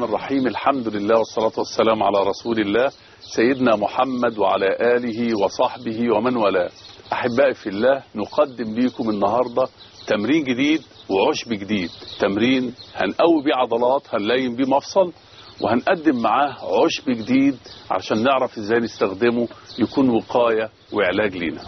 الرحيم الحمد لله والصلاة والسلام على رسول الله سيدنا محمد وعلى آله وصحبه ومن والاه أحبائي في الله نقدم لكم النهاردة تمرين جديد وعشب جديد تمرين هنقوي بيه عضلات هنلاين بيه مفصل وهنقدم معاه عشب جديد عشان نعرف ازاي نستخدمه يكون وقاية وعلاج لينا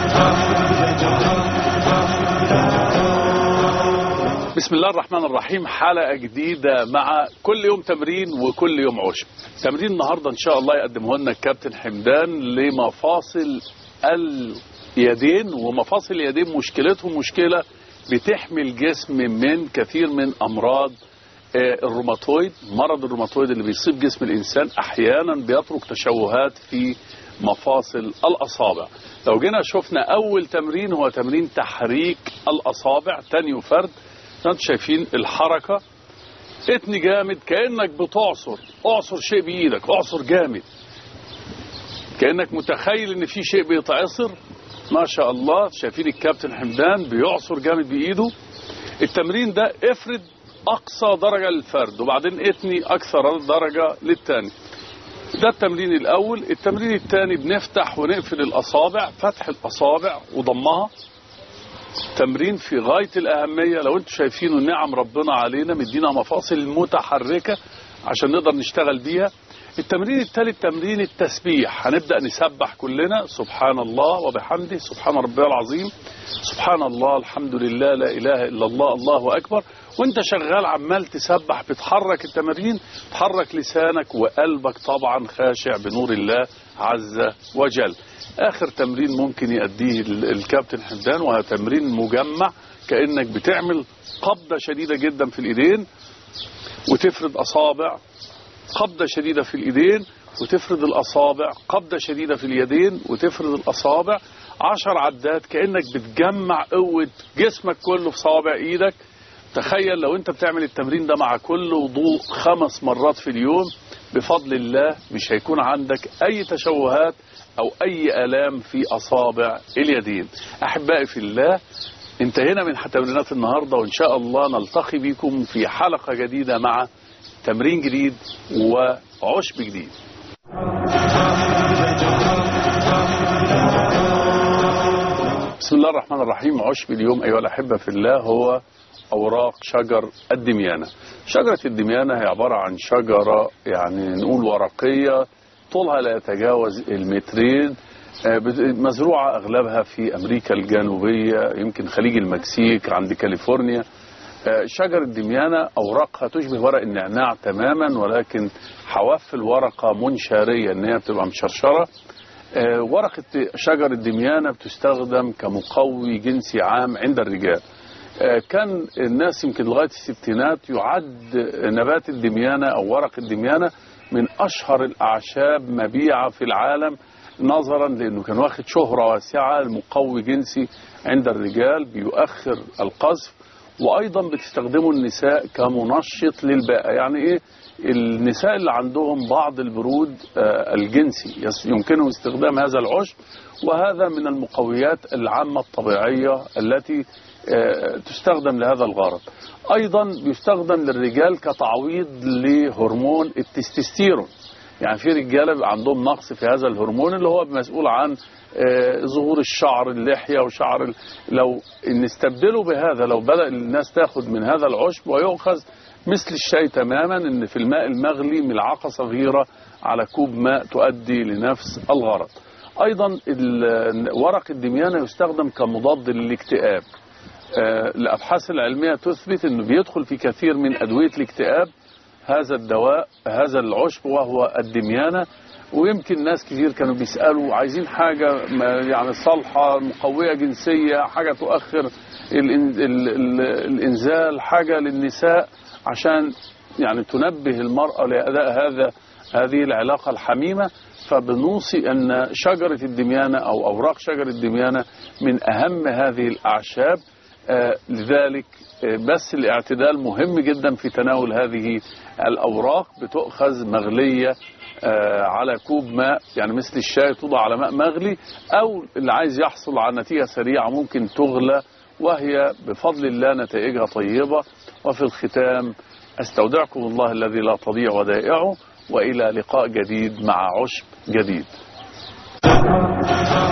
بسم الله الرحمن الرحيم حلقة جديدة مع كل يوم تمرين وكل يوم عشب تمرين النهاردة ان شاء الله يقدمه لنا الكابتن حمدان لمفاصل اليدين ومفاصل اليدين مشكلتهم مشكلة بتحمي الجسم من كثير من امراض الروماتويد مرض الروماتويد اللي بيصيب جسم الانسان احيانا بيترك تشوهات في مفاصل الاصابع لو جينا شفنا اول تمرين هو تمرين تحريك الاصابع تاني فرد انتوا شايفين الحركة اتني جامد كأنك بتعصر اعصر شيء بايدك اعصر جامد كأنك متخيل ان في شيء بيتعصر ما شاء الله شايفين الكابتن حمدان بيعصر جامد بايده التمرين ده افرد اقصى درجة للفرد وبعدين اتني اكثر درجة للتاني ده التمرين الاول التمرين الثاني بنفتح ونقفل الاصابع فتح الاصابع وضمها تمرين في غاية الأهمية لو انتم شايفينه نعم ربنا علينا مدينا مفاصل متحركة عشان نقدر نشتغل بيها التمرين الثالث تمرين التسبيح هنبدأ نسبح كلنا سبحان الله وبحمده سبحان ربي العظيم سبحان الله الحمد لله لا إله إلا الله الله أكبر وانت شغال عمال تسبح بتحرك التمارين تحرك لسانك وقلبك طبعا خاشع بنور الله عز وجل اخر تمرين ممكن يأديه الكابتن حمدان وهو تمرين مجمع كأنك بتعمل قبضة شديدة جدا في الايدين وتفرد اصابع قبضة شديدة في الايدين وتفرد الاصابع قبضة شديدة في اليدين وتفرد الاصابع عشر عدات كأنك بتجمع قوة جسمك كله في صوابع ايدك تخيل لو انت بتعمل التمرين ده مع كل وضوء خمس مرات في اليوم بفضل الله مش هيكون عندك اي تشوهات او اي الام في اصابع اليدين احبائي في الله انتهينا من تمرينات النهارده وان شاء الله نلتقي بكم في حلقه جديده مع تمرين جديد وعشب جديد بسم الله الرحمن الرحيم عشب اليوم ايها الاحبه في الله هو اوراق شجر الدميانه شجره الدميانه هي عباره عن شجره يعني نقول ورقيه طولها لا يتجاوز المترين مزروعة أغلبها في أمريكا الجنوبية يمكن خليج المكسيك عند كاليفورنيا شجر الدميانة أوراقها تشبه ورق النعناع تماما ولكن حواف الورقة منشارية إن هي بتبقى مشرشرة ورقة شجر الدميانة بتستخدم كمقوي جنسي عام عند الرجال كان الناس يمكن لغاية الستينات يعد نبات الدميانة أو ورق الدميانة من أشهر الأعشاب مبيعة في العالم نظرا لأنه كان واخد شهرة واسعة المقوي جنسي عند الرجال بيؤخر القذف وأيضا بتستخدمه النساء كمنشط للباءة يعني إيه النساء اللي عندهم بعض البرود الجنسي يمكنهم استخدام هذا العشب وهذا من المقويات العامة الطبيعية التي تستخدم لهذا الغرض ايضا بيستخدم للرجال كتعويض لهرمون التستوستيرون يعني في رجاله عندهم نقص في هذا الهرمون اللي هو مسؤول عن ظهور الشعر اللحيه وشعر لو نستبدله بهذا لو بدا الناس تاخد من هذا العشب ويؤخذ مثل الشاي تماما ان في الماء المغلي ملعقه صغيره على كوب ماء تؤدي لنفس الغرض ايضا ورق الدميانه يستخدم كمضاد للاكتئاب الأبحاث العلمية تثبت أنه بيدخل في كثير من أدوية الاكتئاب هذا الدواء هذا العشب وهو الدميانة ويمكن ناس كثير كانوا بيسألوا عايزين حاجة يعني صالحة مقوية جنسية حاجة تؤخر الإنزال حاجة للنساء عشان يعني تنبه المرأة لأداء هذا هذه العلاقة الحميمة فبنوصي أن شجرة الدميانة أو أوراق شجر الدميانة من أهم هذه الأعشاب آه لذلك آه بس الاعتدال مهم جدا في تناول هذه الأوراق بتؤخذ مغلية آه على كوب ماء يعني مثل الشاي توضع على ماء مغلي أو اللي عايز يحصل على نتيجة سريعة ممكن تغلى وهي بفضل الله نتائجها طيبة وفي الختام استودعكم الله الذي لا تضيع ودائعه وإلى لقاء جديد مع عشب جديد